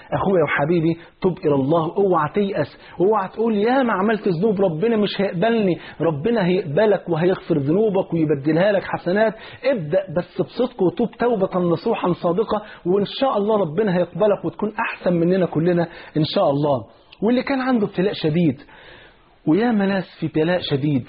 اخويا وحبيبي تب الى الله اوعى تيأس اوعى تقول يا ما عملت ذنوب ربنا مش هيقبلني ربنا هيقبلك وهيغفر ذنوبك ويبدلها لك حسنات ابدأ بس بصدق وتوب توبة نصوحا صادقة وان شاء الله ربنا هيقبلك وتكون احسن مننا كلنا ان شاء الله واللي كان عنده ابتلاء شديد وياما ناس في ابتلاء شديد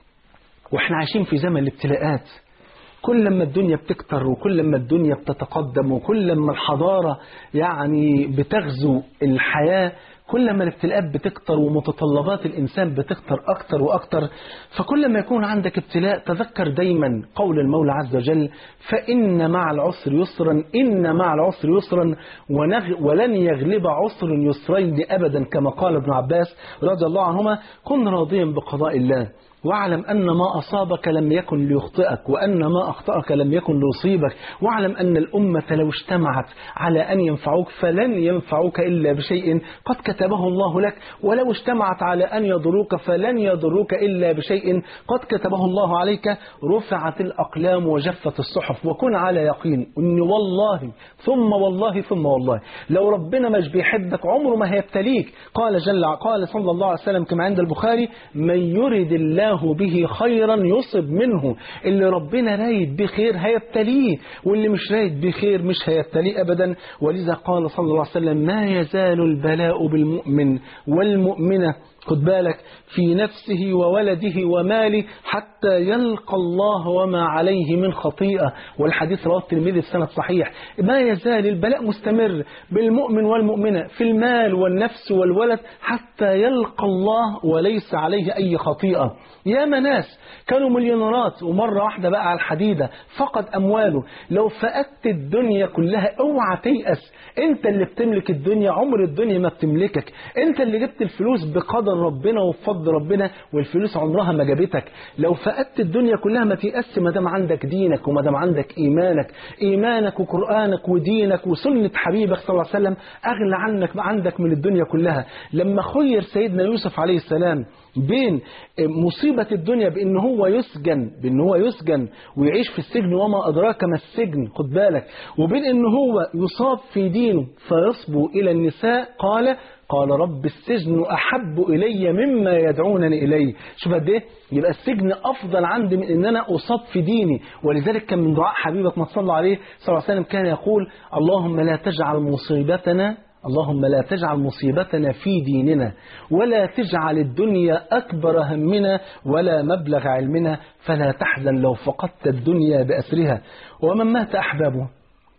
واحنا عايشين في زمن الابتلاءات كل لما الدنيا بتكتر وكل لما الدنيا بتتقدم وكل لما الحضارة يعني بتغزو الحياة كل ما الابتلاءات بتكتر ومتطلبات الإنسان بتكتر أكتر وأكتر فكل ما يكون عندك ابتلاء تذكر دايما قول المولى عز وجل فإن مع العسر يسرا إن مع العسر يسرا ونغ ولن يغلب عسر يسرين أبدا كما قال ابن عباس رضي الله عنهما كن راضيا بقضاء الله واعلم أن ما أصابك لم يكن ليخطئك وأن ما أخطأك لم يكن ليصيبك واعلم أن الأمة لو اجتمعت على أن ينفعوك فلن ينفعوك إلا بشيء قد كتبه الله لك ولو اجتمعت على أن يضروك فلن يضروك إلا بشيء قد كتبه الله عليك رفعت الأقلام وجفت الصحف وكن على يقين أن والله ثم والله ثم والله لو ربنا مش بيحبك عمره ما هيبتليك قال جل قال صلى الله عليه وسلم كما عند البخاري من يرد الله الله به خيرا يصب منه اللي ربنا رايد بخير هيبتليه واللي مش رايد بخير مش هيبتليه أبدا ولذا قال صلى الله عليه وسلم ما يزال البلاء بالمؤمن والمؤمنة خد بالك في نفسه وولده وماله حتى يلقى الله وما عليه من خطيئة والحديث رواه الترمذي في سند صحيح ما يزال البلاء مستمر بالمؤمن والمؤمنة في المال والنفس والولد حتى يلقى الله وليس عليه أي خطيئة يا ناس كانوا مليونيرات ومرة واحدة بقى على الحديدة فقد أمواله لو فقدت الدنيا كلها اوعى تيأس انت اللي بتملك الدنيا عمر الدنيا ما بتملكك انت اللي جبت الفلوس بقدر ربنا وبفضل ربنا والفلوس عمرها ما جابتك لو فقدت الدنيا كلها ما تيأس ما دام عندك دينك وما دام عندك إيمانك إيمانك وقرآنك ودينك وسنة حبيبك صلى الله عليه وسلم أغلى عنك عندك من الدنيا كلها لما خير سيدنا يوسف عليه السلام بين مصيبة الدنيا بأن هو يسجن بأن هو يسجن ويعيش في السجن وما أدراك ما السجن خد بالك وبين أن هو يصاب في دينه فيصبو إلى النساء قال قال رب السجن أحب إلي مما يدعونني إليه شوف قد إيه يبقى السجن أفضل عندي من أن أنا أصاب في ديني ولذلك كان من دعاء حبيبك ما صلى عليه صلى الله عليه وسلم كان يقول اللهم لا تجعل مصيبتنا اللهم لا تجعل مصيبتنا في ديننا ولا تجعل الدنيا أكبر همنا ولا مبلغ علمنا فلا تحزن لو فقدت الدنيا بأسرها ومن مات أحبابه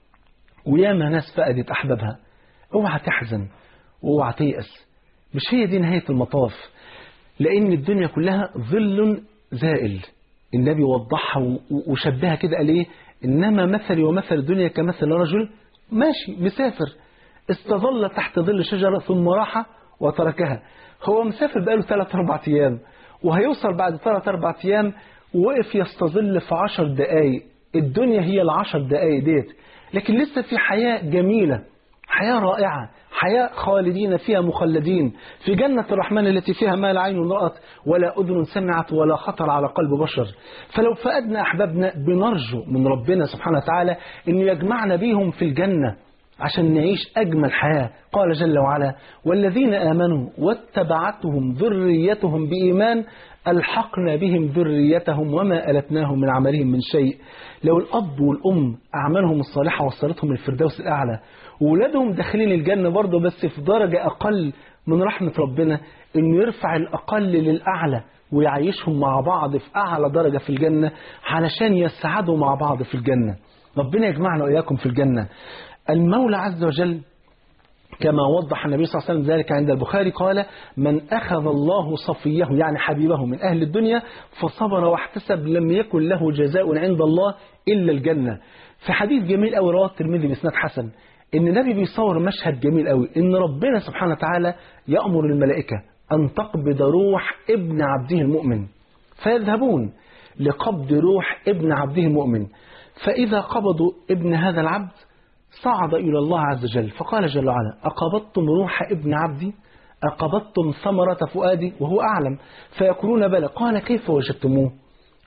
وياما ناس فقدت أحبابها اوعى تحزن واوعى تيأس مش هي دي نهاية المطاف لأن الدنيا كلها ظل زائل النبي وضحها وشبهها كده قال ايه إنما مثلي ومثل الدنيا كمثل رجل ماشي مسافر استظل تحت ظل شجرة ثم راح وتركها هو مسافر بقاله 3 4 أيام وهيوصل بعد 3 4 أيام وقف يستظل في 10 دقايق الدنيا هي العشر دقايق ديت لكن لسه في حياة جميلة حياة رائعة حياة خالدين فيها مخلدين في جنة الرحمن التي فيها ما لا عين رأت ولا أذن سمعت ولا خطر على قلب بشر فلو فقدنا أحبابنا بنرجو من ربنا سبحانه وتعالى أنه يجمعنا بيهم في الجنة عشان نعيش أجمل حياة قال جل وعلا والذين آمنوا واتبعتهم ذريتهم بإيمان ألحقنا بهم ذريتهم وما ألتناهم من عملهم من شيء لو الأب والأم أعمالهم الصالحة وصلتهم الفردوس الأعلى وولادهم داخلين الجنة برضه بس في درجة أقل من رحمة ربنا إنه يرفع الأقل للأعلى ويعيشهم مع بعض في أعلى درجة في الجنة علشان يسعدوا مع بعض في الجنة ربنا يجمعنا وإياكم في الجنة المولى عز وجل كما وضح النبي صلى الله عليه وسلم ذلك عند البخاري قال من أخذ الله صفيه يعني حبيبه من أهل الدنيا فصبر واحتسب لم يكن له جزاء عند الله إلا الجنة في حديث جميل أوي رواه الترمذي بإسناد حسن إن النبي بيصور مشهد جميل أوي إن ربنا سبحانه وتعالى يأمر الملائكة أن تقبض روح ابن عبده المؤمن فيذهبون لقبض روح ابن عبده المؤمن فإذا قبضوا ابن هذا العبد صعد إلى الله عز وجل فقال جل وعلا أقبضتم روح ابن عبدي أقبضتم ثمرة فؤادي وهو أعلم فيقولون بلى قال كيف وجدتموه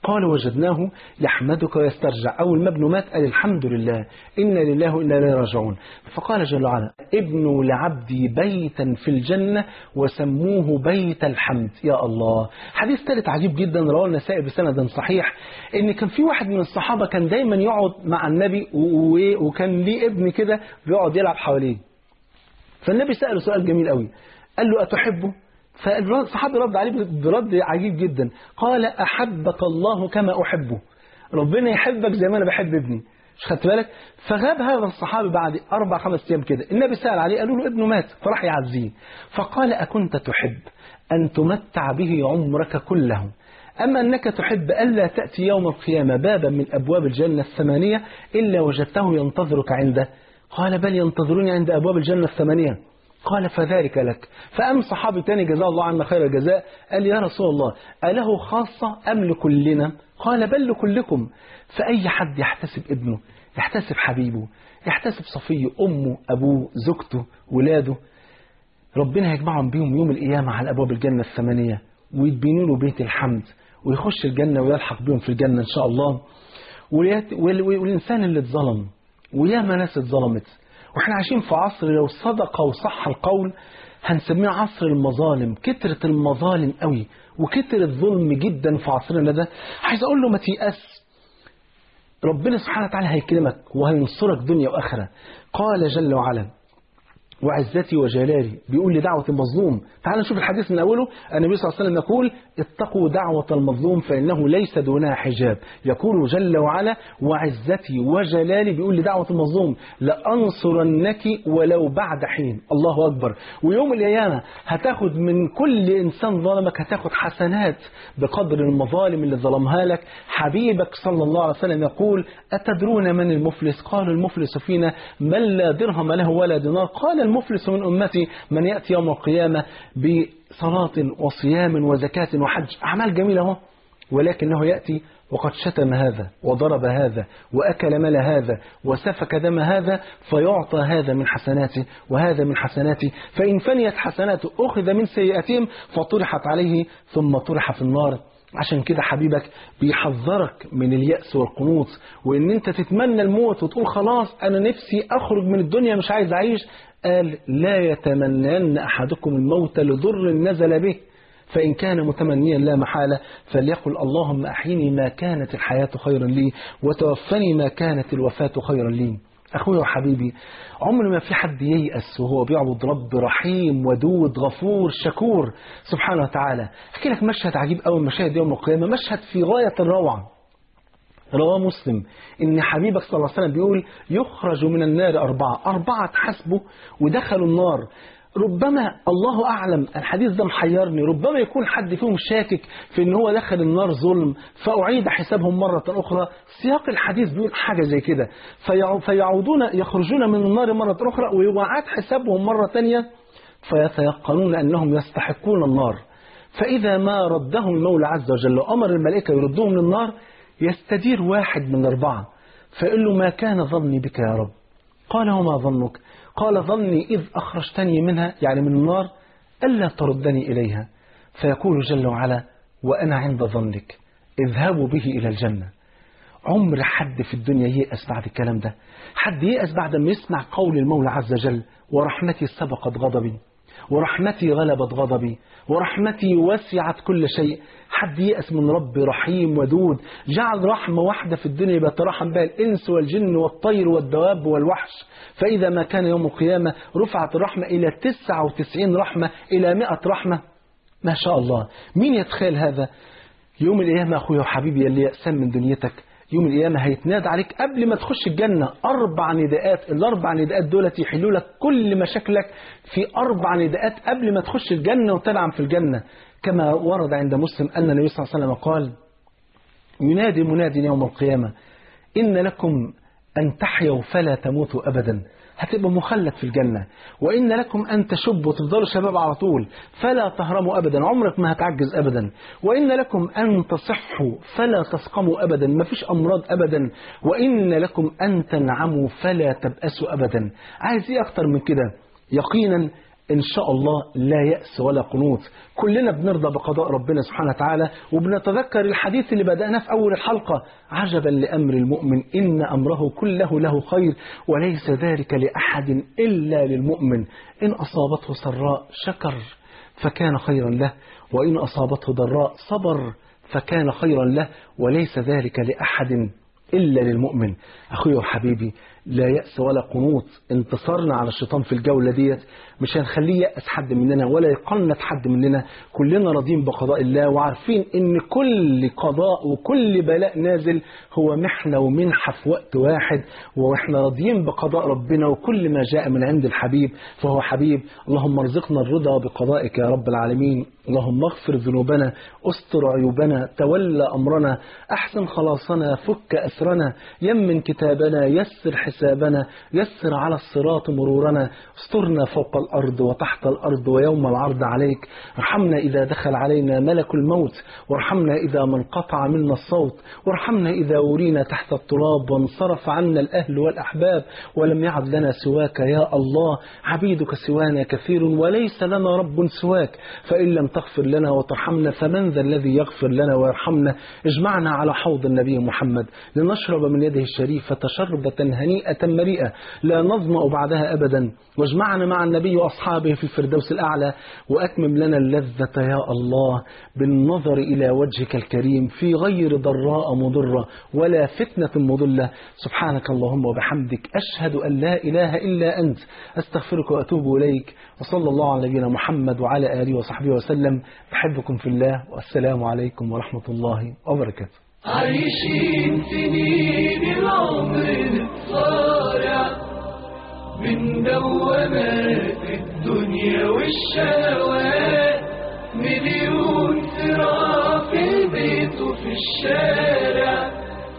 قال وجدناه يحمدك ويسترجع أول ما ابنه مات قال الحمد لله إنا لله وإنا إليه راجعون فقال جل وعلا ابنوا لعبدي بيتا في الجنة وسموه بيت الحمد يا الله حديث ثالث عجيب جدا رواه النسائي بسند صحيح إن كان في واحد من الصحابة كان دايما يقعد مع النبي و- وكان ليه ابن كده بيقعد يلعب حواليه فالنبي سأله سؤال جميل قوي قال له أتحبه فالصحابي رد عليه برد عجيب جدا قال أحبك الله كما أحبه ربنا يحبك زي ما أنا بحب ابني مش خدت بالك فغاب هذا الصحابي بعد أربع خمس أيام كده النبي سأل عليه قالوا له ابنه مات فراح يعزيه فقال أكنت تحب أن تمتع به عمرك كله أما أنك تحب ألا تأتي يوم القيامة بابا من أبواب الجنة الثمانية إلا وجدته ينتظرك عنده قال بل ينتظروني عند أبواب الجنة الثمانية قال فذلك لك فأم صحابي تاني جزاه الله عنا خير الجزاء قال يا رسول الله أله خاصة أم لكلنا قال بل لكلكم فأي حد يحتسب ابنه يحتسب حبيبه يحتسب صفيه أمه أبوه زوجته ولاده ربنا يجمعهم بيهم يوم القيامة على أبواب الجنة الثمانية ويتبنوا له بيت الحمد ويخش الجنة ويلحق بهم في الجنة إن شاء الله ويات- وال- والإنسان اللي اتظلم وياما ناس اتظلمت واحنا عايشين في عصر لو صدق وصح القول هنسميه عصر المظالم كترة المظالم قوي وكتر الظلم جدا في عصرنا ده عايز اقول له ما تيأس ربنا سبحانه وتعالى هيكرمك وهينصرك دنيا واخره قال جل وعلا وعزتي وجلالي بيقول لدعوة المظلوم تعال نشوف الحديث من أوله النبي صلى الله عليه وسلم يقول اتقوا دعوة المظلوم فإنه ليس دونها حجاب يقول جل وعلا وعزتي وجلالي بيقول لدعوة المظلوم لأنصرنك ولو بعد حين الله أكبر ويوم القيامة هتاخد من كل إنسان ظلمك هتاخد حسنات بقدر المظالم اللي ظلمها لك حبيبك صلى الله عليه وسلم يقول أتدرون من المفلس قال المفلس فينا من لا درهم له ولا دينار قال المفلس من أمتي من يأتي يوم القيامة بصلاة وصيام وزكاة وحج أعمال جميلة اهو ولكنه يأتي وقد شتم هذا وضرب هذا وأكل مال هذا وسفك دم هذا فيعطى هذا من حسناته وهذا من حسناته فإن فنيت حسناته أخذ من سيئاتهم فطرحت عليه ثم طرح في النار عشان كده حبيبك بيحذرك من اليأس والقنوط وإن أنت تتمنى الموت وتقول خلاص أنا نفسي أخرج من الدنيا مش عايز أعيش قال لا يتمنين أحدكم الموت لضر نزل به فإن كان متمنيا لا محالة فليقل اللهم أحيني ما كانت الحياة خيرا لي وتوفني ما كانت الوفاة خيرا لي أخويا وحبيبي عمر ما في حد ييأس وهو بيعبد رب رحيم ودود غفور شكور سبحانه وتعالى أحكي لك مشهد عجيب أوي مشاهد يوم القيامة مشهد في غاية الروعة رواه مسلم ان حبيبك صلى الله عليه وسلم بيقول يخرج من النار أربعة أربعة حسبوا ودخلوا النار ربما الله أعلم الحديث ده محيرني ربما يكون حد فيهم شاكك في ان هو دخل النار ظلم فأعيد حسابهم مرة أخرى سياق الحديث بيقول حاجة زي كده فيعو- فيعودون يخرجون من النار مرة أخرى ويعاد حسابهم مرة تانية فيتيقنون أنهم يستحقون النار فإذا ما ردهم المولى عز وجل وأمر الملائكة يردهم للنار يستدير واحد من الأربعة فيقول له ما كان ظني بك يا رب قال وما ظنك قال ظني إذ أخرجتني منها يعني من النار ألا تردني إليها فيقول جل وعلا وأنا عند ظنك اذهبوا به إلى الجنة عمر حد في الدنيا ييأس بعد الكلام ده حد ييأس بعد ما يسمع قول المولى عز وجل ورحمتي سبقت غضبي ورحمتي غلبت غضبي ورحمتي وسعت كل شيء حد يأس من رب رحيم ودود جعل رحمة واحدة في الدنيا بيترحم بها الإنس والجن والطير والدواب والوحش فإذا ما كان يوم القيامة رفعت الرحمة إلى 99 رحمة إلى 100 رحمة ما شاء الله مين يتخيل هذا يوم القيامة أخويا وحبيبي اللي يأسان من دنيتك يوم القيامة هيتنادى عليك قبل ما تخش الجنة أربع نداءات الأربع نداءات دولت يحلوا لك كل مشاكلك في أربع نداءات قبل ما تخش الجنة وتنعم في الجنة كما ورد عند مسلم أن النبي صلى الله عليه وسلم قال ينادي مناد يوم القيامة إن لكم أن تحيوا فلا تموتوا أبدا هتبقوا مخلد في الجنة وإن لكم أن تشبوا تفضلوا شباب على طول فلا تهرموا أبدا عمرك ما هتعجز أبدا وإن لكم أن تصحوا فلا تسقموا أبدا ما فيش أمراض أبدا وإن لكم أن تنعموا فلا تبأسوا أبدا عايز إيه أكتر من كده يقينا إن شاء الله لا يأس ولا قنوط كلنا بنرضى بقضاء ربنا سبحانه وتعالى وبنتذكر الحديث اللي بدأناه في أول الحلقة عجبا لأمر المؤمن إن أمره كله له خير وليس ذلك لأحد إلا للمؤمن إن أصابته سراء شكر فكان خيرا له وإن أصابته ضراء صبر فكان خيرا له وليس ذلك لأحد إلا للمؤمن أخوي وحبيبي لا يأس ولا قنوط انتصرنا على الشيطان في الجولة ديت مش هنخليه يأس حد مننا ولا يقنط حد مننا كلنا راضيين بقضاء الله وعارفين ان كل قضاء وكل بلاء نازل هو محنة ومنحة في وقت واحد واحنا راضيين بقضاء ربنا وكل ما جاء من عند الحبيب فهو حبيب اللهم ارزقنا الرضا بقضائك يا رب العالمين اللهم اغفر ذنوبنا استر عيوبنا تولى أمرنا أحسن خلاصنا فك أسرنا يمن كتابنا يسر حسابنا يسر على الصراط مرورنا استرنا فوق الأرض وتحت الأرض ويوم العرض عليك ارحمنا إذا دخل علينا ملك الموت وارحمنا إذا ما انقطع منا الصوت وارحمنا إذا ورينا تحت التراب وانصرف عنا الأهل والأحباب ولم يعد لنا سواك يا الله عبيدك سوانا كثير وليس لنا رب سواك فإن لم تغفر لنا وترحمنا فمن ذا الذي يغفر لنا ويرحمنا اجمعنا على حوض النبي محمد لنشرب من يده الشريفة شربة هنيئة مريئة لا نظمأ بعدها أبدا واجمعنا مع النبي وأصحابه في الفردوس الأعلى وأتمم لنا اللذة يا الله بالنظر إلى وجهك الكريم في غير ضراء مضرة ولا فتنة مضلة سبحانك اللهم وبحمدك أشهد أن لا إله إلا أنت أستغفرك وأتوب إليك وصلى الله على نبينا محمد وعلى آله وصحبه وسلم بحبكم في الله والسلام عليكم ورحمة الله وبركاته عايشين سنين العمر نتصارع من دوامات الدنيا والشهوات مليون صراع في البيت وفي الشارع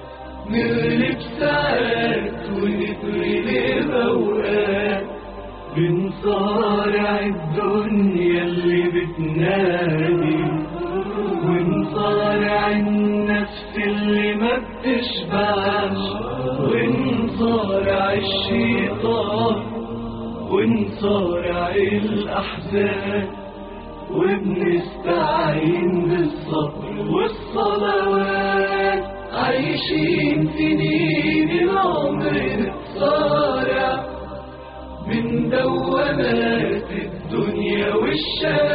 نغلب ساعات ونتغلب أوقات بنصارع الدنيا اللي بتنادي ونصارع النفس اللي ما بتشبعش ونصارع الشيطان ونصارع الأحزان وبنستعين بالصبر والصلوات عايشين سنين العمر نتصارع من دوامات الدنيا والشهوات